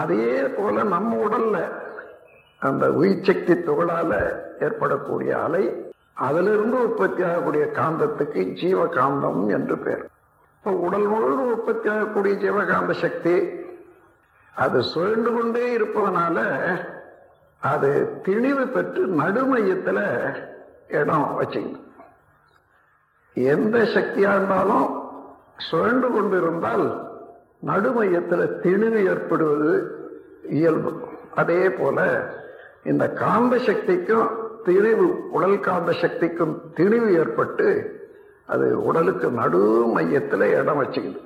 அதே போல நம்ம உடல்ல அந்த உயிர் சக்தி துகளால ஏற்படக்கூடிய அலை அதிலிருந்து உற்பத்தி ஆகக்கூடிய காந்தத்துக்கு ஜீவகாந்தம் என்று பெயர் இப்போ உடல் முழுவதும் உற்பத்தி ஆகக்கூடிய ஜீவகாந்த சக்தி அது சுழண்டு கொண்டே இருப்பதனால அது திணிவு பெற்று நடுமையத்துல இடம் வச்சுக்கணும் எந்த சக்தியா இருந்தாலும் சுழண்டு கொண்டிருந்தால் நடுமையத்துல திணிவு ஏற்படுவது இயல்பு அதே போல இந்த காந்த சக்திக்கும் திணிவு உடல் காந்த சக்திக்கும் திணிவு ஏற்பட்டு அது உடலுக்கு நடு மையத்துல இடம் வச்சுக்குது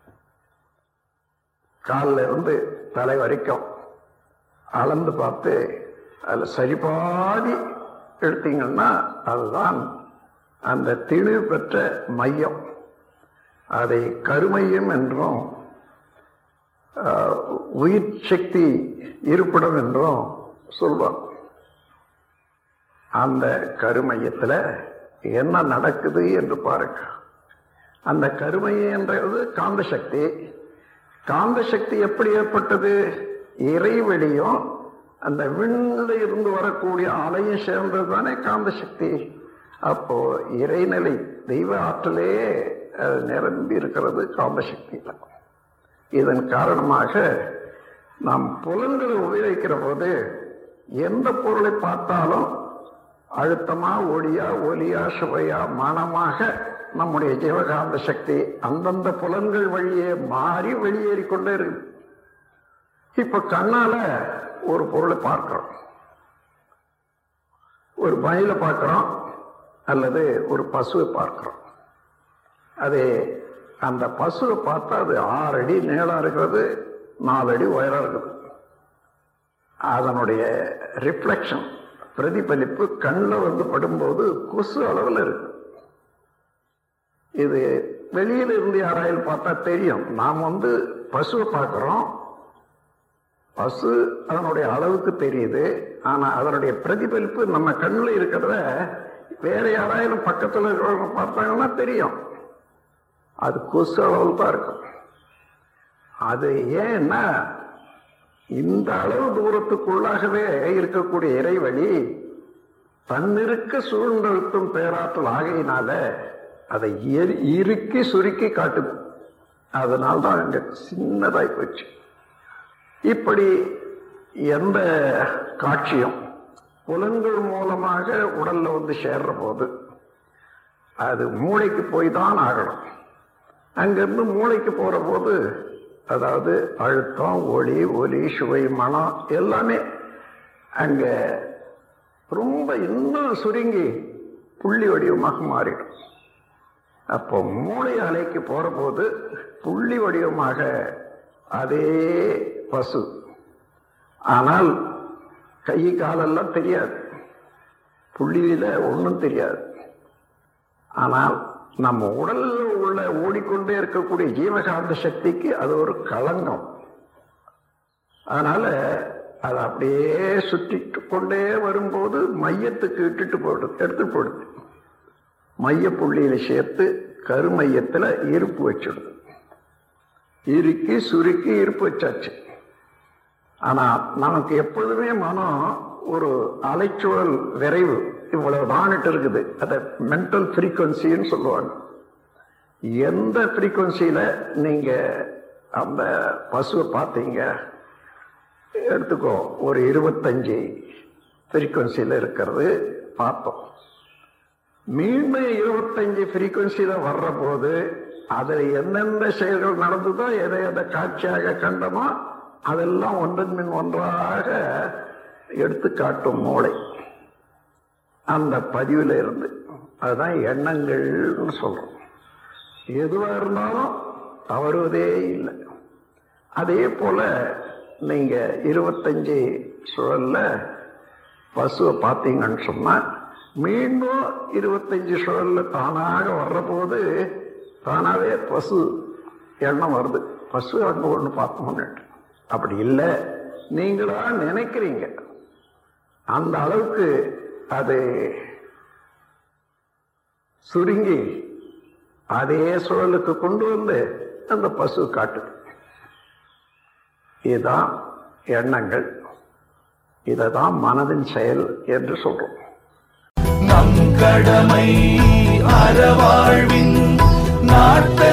காலில் இருந்து தலை வரைக்கும் அளந்து பார்த்து அதில் சரிபாதி எடுத்தீங்கன்னா அதுதான் அந்த திணிவு பெற்ற மையம் அதை கருமையம் என்றும் ஆஹ், உயிர் சக்தி இருப்பிடம் என்றும் சொல்வார் அந்த கருமையத்தில் என்ன நடக்குது என்று பாருங்க அந்த கருமையம் என்றது காந்த சக்தி காந்த சக்தி எப்படி ஏற்பட்டது இறைவெளியும் அந்த விண்ணில் இருந்து வரக்கூடிய அலையும் சேர்ந்தது தானே காந்த சக்தி அப்போ இறைநிலை தெய்வ ஆற்றலே அது நிரம்பி இருக்கிறது காந்த சக்தியில் இதன் காரணமாக நாம் புலன்களை உபயோகிக்கிற போது எந்த பொருளை பார்த்தாலும் அழுத்தமா ஒளியா ஒலியா சுவையா மனமாக நம்முடைய ஜீவகாந்த சக்தி அந்தந்த புலன்கள் வழியே மாறி வெளியேறிக் கொண்டே இருக்குது இப்ப கண்ணால ஒரு பொருளை பார்க்கிறோம் ஒரு மயிலை பார்க்கிறோம் அல்லது ஒரு பசுவை பார்க்கிறோம் அது அந்த பசுவை பார்த்தா அது ஆறு அடி நீளம் இருக்கிறது நாலு அடி உயரம் இருக்குது அதனுடைய ரிஃப்ளெக்ஷன் பிரதிபலிப்பு கண்ணில் வந்து படும்போது கொசு அளவில் இருக்கு இது வெளியில இருந்து யாராயில் பார்த்தா தெரியும் நாம் வந்து பசுவை பார்க்கிறோம் பசு அதனுடைய அளவுக்கு தெரியுது ஆனா அதனுடைய பிரதிபலிப்பு நம்ம கண்ணில் இருக்கிறத வேற யாராயிலும் பக்கத்தில் இருக்கிறவங்க பார்த்தாங்கன்னா தெரியும் அது கொசு அளவில் தான் இருக்கும் அது ஏன்னா இந்த அளவு தூரத்துக்குள்ளாகவே இருக்கக்கூடிய இறைவழி தன்னிருக்க சூழ்நிறுத்தும் பேராற்றல் ஆகையினால அதை எரி- இறுக்கி சுருக்கி காட்டுது அதனால்தான் அங்க சின்னதாய் போச்சு இப்படி எந்த காட்சியும் புலன்கள் மூலமாக உடல்ல வந்து சேர்ற போது அது மூளைக்கு போய் தான் ஆகணும் அங்கிருந்து மூளைக்கு போற போது அதாவது அழுத்தம் ஒளி ஒலி சுவை மனம் எல்லாமே அங்க ரொம்ப இன்னும் சுருங்கி புள்ளி வடிவமாக மாறிடும் அப்போ மூளை அலைக்கு போற போது புள்ளி வடிவமாக அதே பசு ஆனால் கை காலெல்லாம் தெரியாது புள்ளியில ஒன்றும் தெரியாது ஆனால் நம்ம உடல்ல உள்ள ஓடிக்கொண்டே இருக்கக்கூடிய ஜீவகாந்த சக்திக்கு அது ஒரு களங்கம் அதனால அது அப்படியே சுற்றிட்டு கொண்டே வரும்போது மையத்துக்கு இட்டுட்டு போடுது எடுத்து போடுது மைய புள்ளியில சேர்த்து கருமையத்துல இருப்பு வச்சிடுது இறுக்கி சுருக்கி இருப்பு வச்சாச்சு ஆனா நமக்கு எப்பொழுதுமே மனம் ஒரு அலைச்சூழல் விரைவு இவ்வளவு தானிட்டு இருக்குது அதை மென்டல் ஃப்ரீக்குவன்சின்னு சொல்லுவாங்க எந்த ஃப்ரீக்குவன்சியில நீங்க அந்த பசுவை பார்த்தீங்க எடுத்துக்கோ ஒரு இருபத்தஞ்சு ஃப்ரீக்குவன்சியில் இருக்கிறது பார்த்தோம் மீண்டும் இருபத்தஞ்சு ஃப்ரீக்குவன்சியில வர்ற போது அதில் எந்தெந்த செயல்கள் நடந்ததோ எதை எதை காட்சியாக கண்டமோ அதெல்லாம் ஒன்றன் பின் ஒன்றாக எடுத்து காட்டும் மூளை அந்த பதிவில் இருந்து அதுதான் எண்ணங்கள்னு சொல்றோம் எதுவா இருந்தாலும் தவறுவதே இல்லை அதே போல நீங்க இருபத்தஞ்சு சுழல்ல பசுவை பார்த்தீங்கன்னு சொன்னா மீண்டும் இருபத்தஞ்சு சுழல்ல தானாக வர்ற போது தானாவே பசு எண்ணம் வருது பசு அங்க ஒன்று பார்த்தோம்னு அப்படி இல்லை நீங்களா நினைக்கிறீங்க அந்த அளவுக்கு அது சுருங்கி அதே சுழலுக்கு கொண்டு வந்து அந்த பசு காட்டுது இதுதான் எண்ணங்கள் இதை தான் மனதின் செயல் என்று சொல்றோம் நம் கடமை அறவாழ்வின் நாட்டை